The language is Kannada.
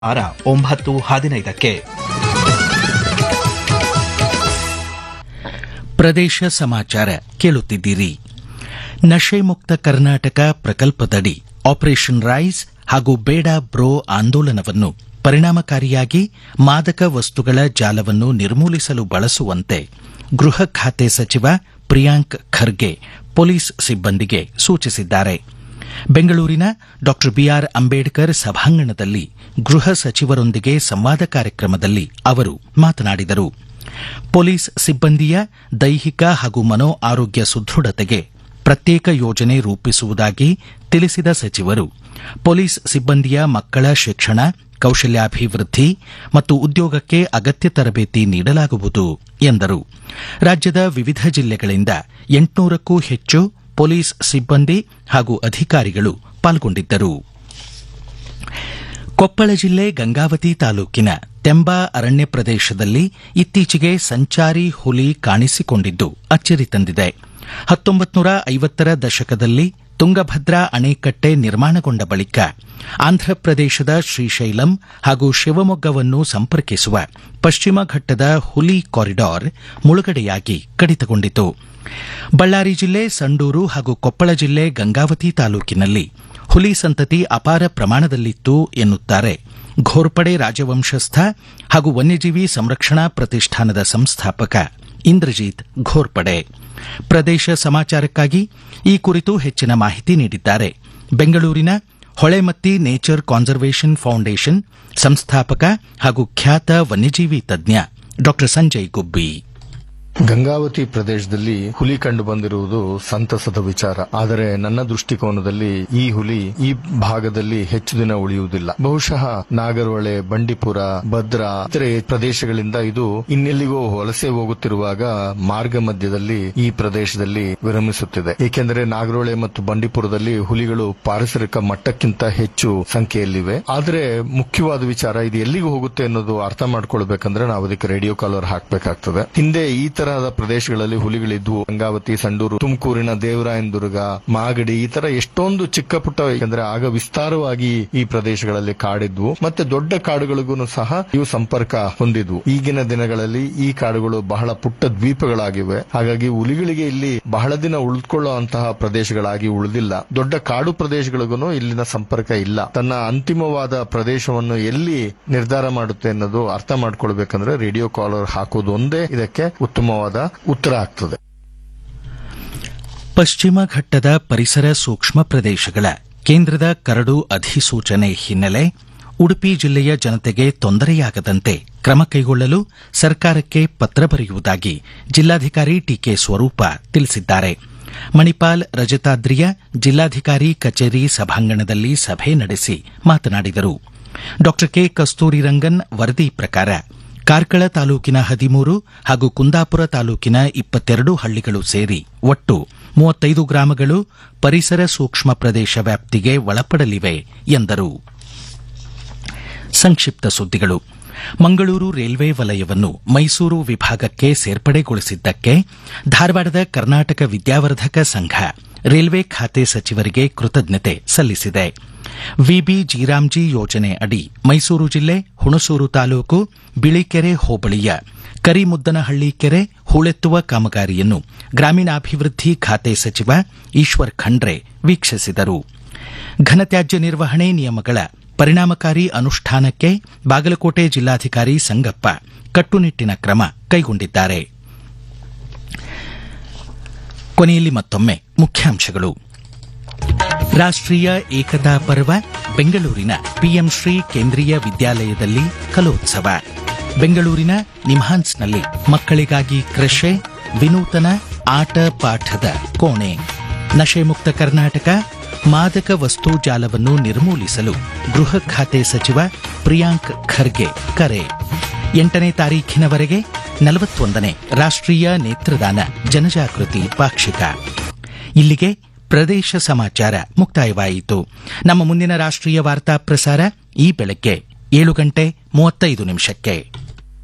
ಆರ ಒಂಬತ್ತು ಹದಿನೈದಕ್ಕೆ ಪ್ರದೇಶ ಸಮಾಚಾರ ಕೇಳುತ್ತಿದ್ದೀರಿ ನಶೆ ಮುಕ್ತ ಕರ್ನಾಟಕ ಪ್ರಕಲ್ಪದಡಿ ಆಪರೇಷನ್ ರೈಸ್ ಹಾಗೂ ಬೇಡ ಬ್ರೋ ಆಂದೋಲನವನ್ನು ಪರಿಣಾಮಕಾರಿಯಾಗಿ ಮಾದಕ ವಸ್ತುಗಳ ಜಾಲವನ್ನು ನಿರ್ಮೂಲಿಸಲು ಬಳಸುವಂತೆ ಗೃಹ ಖಾತೆ ಸಚಿವ ಪ್ರಿಯಾಂಕ್ ಖರ್ಗೆ ಪೊಲೀಸ್ ಸಿಬ್ಬಂದಿಗೆ ಸೂಚಿಸಿದ್ದಾರೆ ಬೆಂಗಳೂರಿನ ಡಾ ಬಿಆರ್ ಅಂಬೇಡ್ಕರ್ ಸಭಾಂಗಣದಲ್ಲಿ ಗೃಹ ಸಚಿವರೊಂದಿಗೆ ಸಂವಾದ ಕಾರ್ಯಕ್ರಮದಲ್ಲಿ ಅವರು ಮಾತನಾಡಿದರು ಪೊಲೀಸ್ ಸಿಬ್ಬಂದಿಯ ದೈಹಿಕ ಹಾಗೂ ಮನೋ ಆರೋಗ್ಯ ಸುದೃಢತೆಗೆ ಪ್ರತ್ಯೇಕ ಯೋಜನೆ ರೂಪಿಸುವುದಾಗಿ ತಿಳಿಸಿದ ಸಚಿವರು ಪೊಲೀಸ್ ಸಿಬ್ಬಂದಿಯ ಮಕ್ಕಳ ಶಿಕ್ಷಣ ಕೌಶಲ್ಯಾಭಿವೃದ್ಧಿ ಮತ್ತು ಉದ್ಯೋಗಕ್ಕೆ ಅಗತ್ಯ ತರಬೇತಿ ನೀಡಲಾಗುವುದು ಎಂದರು ರಾಜ್ಯದ ವಿವಿಧ ಜಿಲ್ಲೆಗಳಿಂದ ಎಂಟುನೂರಕ್ಕೂ ಹೆಚ್ಚು ಪೊಲೀಸ್ ಸಿಬ್ಬಂದಿ ಹಾಗೂ ಅಧಿಕಾರಿಗಳು ಪಾಲ್ಗೊಂಡಿದ್ದರು ಕೊಪ್ಪಳ ಜಿಲ್ಲೆ ಗಂಗಾವತಿ ತಾಲೂಕಿನ ತೆಂಬಾ ಅರಣ್ಯ ಪ್ರದೇಶದಲ್ಲಿ ಇತ್ತೀಚೆಗೆ ಸಂಚಾರಿ ಹುಲಿ ಕಾಣಿಸಿಕೊಂಡಿದ್ದು ಅಚ್ಚರಿ ತಂದಿದೆ ಹತ್ತೊಂಬತ್ತು ನೂರ ಐವತ್ತರ ದಶಕದಲ್ಲಿ ತುಂಗಭದ್ರಾ ಅಣೆಕಟ್ಟೆ ನಿರ್ಮಾಣಗೊಂಡ ಬಳಿಕ ಆಂಧ್ರಪ್ರದೇಶದ ಶ್ರೀಶೈಲಂ ಹಾಗೂ ಶಿವಮೊಗ್ಗವನ್ನು ಸಂಪರ್ಕಿಸುವ ಪಶ್ಚಿಮ ಘಟ್ಟದ ಹುಲಿ ಕಾರಿಡಾರ್ ಮುಳುಗಡೆಯಾಗಿ ಕಡಿತಗೊಂಡಿತು ಬಳ್ಳಾರಿ ಜಿಲ್ಲೆ ಸಂಡೂರು ಹಾಗೂ ಕೊಪ್ಪಳ ಜಿಲ್ಲೆ ಗಂಗಾವತಿ ತಾಲೂಕಿನಲ್ಲಿ ಹುಲಿ ಸಂತತಿ ಅಪಾರ ಪ್ರಮಾಣದಲ್ಲಿತ್ತು ಎನ್ನುತ್ತಾರೆ ಘೋರ್ಪಡೆ ರಾಜವಂಶಸ್ಥ ಹಾಗೂ ವನ್ಯಜೀವಿ ಸಂರಕ್ಷಣಾ ಪ್ರತಿಷ್ಠಾನದ ಸಂಸ್ಥಾಪಕ ಇಂದ್ರಜಿತ್ ಘೋರ್ಪಡೆ ಪ್ರದೇಶ ಸಮಾಚಾರಕ್ಕಾಗಿ ಈ ಕುರಿತು ಹೆಚ್ಚಿನ ಮಾಹಿತಿ ನೀಡಿದ್ದಾರೆ ಬೆಂಗಳೂರಿನ ಹೊಳೆಮತ್ತಿ ನೇಚರ್ ಕಾನ್ಸರ್ವೇಷನ್ ಫೌಂಡೇಶನ್ ಸಂಸ್ಥಾಪಕ ಹಾಗೂ ಖ್ಯಾತ ವನ್ಯಜೀವಿ ತಜ್ಞ ಡಾ ಸಂಜಯ್ ಗುಬ್ಬಿ ಗಂಗಾವತಿ ಪ್ರದೇಶದಲ್ಲಿ ಹುಲಿ ಕಂಡು ಬಂದಿರುವುದು ಸಂತಸದ ವಿಚಾರ ಆದರೆ ನನ್ನ ದೃಷ್ಟಿಕೋನದಲ್ಲಿ ಈ ಹುಲಿ ಈ ಭಾಗದಲ್ಲಿ ಹೆಚ್ಚು ದಿನ ಉಳಿಯುವುದಿಲ್ಲ ಬಹುಶಃ ನಾಗರಹೊಳೆ ಬಂಡೀಪುರ ಭದ್ರಾ ಇತರೆ ಪ್ರದೇಶಗಳಿಂದ ಇದು ಇನ್ನೆಲ್ಲಿಗೋ ವಲಸೆ ಹೋಗುತ್ತಿರುವಾಗ ಮಾರ್ಗ ಮಧ್ಯದಲ್ಲಿ ಈ ಪ್ರದೇಶದಲ್ಲಿ ವಿರಮಿಸುತ್ತಿದೆ ಏಕೆಂದರೆ ನಾಗರಹೊಳೆ ಮತ್ತು ಬಂಡೀಪುರದಲ್ಲಿ ಹುಲಿಗಳು ಪಾರಿಸರಿಕ ಮಟ್ಟಕ್ಕಿಂತ ಹೆಚ್ಚು ಸಂಖ್ಯೆಯಲ್ಲಿವೆ ಆದರೆ ಮುಖ್ಯವಾದ ವಿಚಾರ ಇದು ಎಲ್ಲಿಗೆ ಹೋಗುತ್ತೆ ಅನ್ನೋದು ಅರ್ಥ ಮಾಡ್ಕೊಳ್ಬೇಕಂದ್ರೆ ನಾವು ಅದಕ್ಕೆ ರೇಡಿಯೋ ಕಾಲರ್ ಹಾಕಬೇಕಾಗ್ತದೆ ಹಿಂದೆ ಈ ತರಹದ ಪ್ರದೇಶಗಳಲ್ಲಿ ಹುಲಿಗಳಿದ್ವು ಗಂಗಾವತಿ ಸಂಡೂರು ತುಮಕೂರಿನ ದೇವರಾಯನದುರ್ಗ ಮಾಗಡಿ ಈ ತರ ಎಷ್ಟೊಂದು ಚಿಕ್ಕ ಪುಟ್ಟ ಯಾಕಂದ್ರೆ ಆಗ ವಿಸ್ತಾರವಾಗಿ ಈ ಪ್ರದೇಶಗಳಲ್ಲಿ ಕಾಡಿದ್ವು ಮತ್ತೆ ದೊಡ್ಡ ಕಾಡುಗಳಿಗೂ ಸಹ ಇವು ಸಂಪರ್ಕ ಹೊಂದಿದ್ವು ಈಗಿನ ದಿನಗಳಲ್ಲಿ ಈ ಕಾಡುಗಳು ಬಹಳ ಪುಟ್ಟ ದ್ವೀಪಗಳಾಗಿವೆ ಹಾಗಾಗಿ ಹುಲಿಗಳಿಗೆ ಇಲ್ಲಿ ಬಹಳ ದಿನ ಉಳಿದುಕೊಳ್ಳುವಂತಹ ಪ್ರದೇಶಗಳಾಗಿ ಉಳಿದಿಲ್ಲ ದೊಡ್ಡ ಕಾಡು ಪ್ರದೇಶಗಳಿಗೂ ಇಲ್ಲಿನ ಸಂಪರ್ಕ ಇಲ್ಲ ತನ್ನ ಅಂತಿಮವಾದ ಪ್ರದೇಶವನ್ನು ಎಲ್ಲಿ ನಿರ್ಧಾರ ಮಾಡುತ್ತೆ ಅನ್ನೋದು ಅರ್ಥ ಮಾಡ್ಕೊಳ್ಬೇಕಂದ್ರೆ ರೇಡಿಯೋ ಕಾಲರ್ ಹಾಕೋದು ಒಂದೇ ಇದಕ್ಕೆ ಉತ್ತಮವಾದ ಉತ್ತರ ಆಗ್ತದೆ ಪಶ್ಚಿಮ ಘಟ್ಟದ ಪರಿಸರ ಸೂಕ್ಷ್ಮ ಪ್ರದೇಶಗಳ ಕೇಂದ್ರದ ಕರಡು ಅಧಿಸೂಚನೆ ಹಿನ್ನೆಲೆ ಉಡುಪಿ ಜಿಲ್ಲೆಯ ಜನತೆಗೆ ತೊಂದರೆಯಾಗದಂತೆ ಕ್ರಮ ಕೈಗೊಳ್ಳಲು ಸರ್ಕಾರಕ್ಕೆ ಪತ್ರ ಬರೆಯುವುದಾಗಿ ಜಿಲ್ಲಾಧಿಕಾರಿ ಟಿಕೆ ಸ್ವರೂಪ ತಿಳಿಸಿದ್ದಾರೆ ಮಣಿಪಾಲ್ ರಜತಾದ್ರಿಯ ಜಿಲ್ಲಾಧಿಕಾರಿ ಕಚೇರಿ ಸಭಾಂಗಣದಲ್ಲಿ ಸಭೆ ನಡೆಸಿ ಮಾತನಾಡಿದರು ಡಾ ಕೆ ಕಸ್ತೂರಿರಂಗನ್ ವರದಿ ಪ್ರಕಾರ ಕಾರ್ಕಳ ತಾಲೂಕಿನ ಹದಿಮೂರು ಹಾಗೂ ಕುಂದಾಪುರ ತಾಲೂಕಿನ ಇಪ್ಪತ್ತೆರಡು ಹಳ್ಳಿಗಳು ಸೇರಿ ಒಟ್ಟು ಮೂವತ್ತೈದು ಗ್ರಾಮಗಳು ಪರಿಸರ ಸೂಕ್ಷ್ಮ ಪ್ರದೇಶ ವ್ಯಾಪ್ತಿಗೆ ಒಳಪಡಲಿವೆ ಎಂದರು ಸಂಕ್ಷಿಪ್ತ ಸುದ್ದಿಗಳು ಮಂಗಳೂರು ರೈಲ್ವೆ ವಲಯವನ್ನು ಮೈಸೂರು ವಿಭಾಗಕ್ಕೆ ಸೇರ್ಪಡೆಗೊಳಿಸಿದ್ದಕ್ಕೆ ಧಾರವಾಡದ ಕರ್ನಾಟಕ ವಿದ್ಯಾವರ್ಧಕ ಸಂಘ ರೈಲ್ವೆ ಖಾತೆ ಸಚಿವರಿಗೆ ಕೃತಜ್ಞತೆ ಸಲ್ಲಿಸಿದೆ ವಿಬಿ ಜೀರಾಮ್ಜಿ ಯೋಜನೆ ಅಡಿ ಮೈಸೂರು ಜಿಲ್ಲೆ ಹುಣಸೂರು ತಾಲೂಕು ಬಿಳಿಕೆರೆ ಹೋಬಳಿಯ ಕರಿಮುದ್ದನಹಳ್ಳಿ ಕೆರೆ ಹೂಳೆತ್ತುವ ಕಾಮಗಾರಿಯನ್ನು ಗ್ರಾಮೀಣಾಭಿವೃದ್ಧಿ ಖಾತೆ ಸಚಿವ ಈಶ್ವರ್ ಖಂಡ್ರೆ ವೀಕ್ಷಿಸಿದರು ಘನತ್ಯಾಜ್ಯ ನಿರ್ವಹಣೆ ನಿಯಮಗಳ ಪರಿಣಾಮಕಾರಿ ಅನುಷ್ಠಾನಕ್ಕೆ ಬಾಗಲಕೋಟೆ ಜಿಲ್ಲಾಧಿಕಾರಿ ಸಂಗಪ್ಪ ಕಟ್ಟುನಿಟ್ಟಿನ ಕ್ರಮ ಕೈಗೊಂಡಿದ್ದಾರೆ ಕೊನೆಯಲ್ಲಿ ಮತ್ತೊಮ್ಮೆ ಮುಖ್ಯಾಂಶಗಳು ರಾಷ್ಟ್ರೀಯ ಏಕತಾ ಪರ್ವ ಬೆಂಗಳೂರಿನ ಪಿಎಂ ಶ್ರೀ ಕೇಂದ್ರೀಯ ವಿದ್ಯಾಲಯದಲ್ಲಿ ಕಲೋತ್ಸವ ಬೆಂಗಳೂರಿನ ನಿಮ್ಹಾನ್ಸ್ನಲ್ಲಿ ಮಕ್ಕಳಿಗಾಗಿ ಕೃಷೆ ವಿನೂತನ ಆಟ ಪಾಠದ ಕೋಣೆ ನಶೆ ಮುಕ್ತ ಕರ್ನಾಟಕ ಮಾದಕ ವಸ್ತು ಜಾಲವನ್ನು ನಿರ್ಮೂಲಿಸಲು ಗೃಹ ಖಾತೆ ಸಚಿವ ಪ್ರಿಯಾಂಕ್ ಖರ್ಗೆ ಕರೆ ಎಂಟನೇ ತಾರೀಖಿನವರೆಗೆ ನಲವತ್ತೊಂದನೇ ರಾಷ್ಟ್ರೀಯ ನೇತ್ರದಾನ ಜನಜಾಗೃತಿ ಪಾಕ್ಷಿಕ ಇಲ್ಲಿಗೆ ಪ್ರದೇಶ ಸಮಾಚಾರ ಮುಕ್ತಾಯವಾಯಿತು ನಮ್ಮ ಮುಂದಿನ ರಾಷ್ಟ್ರೀಯ ವಾರ್ತಾ ಪ್ರಸಾರ ಈ ಬೆಳಗ್ಗೆ ಏಳು ಗಂಟೆ ಮೂವತ್ತೈದು ನಿಮಿಷಕ್ಕೆ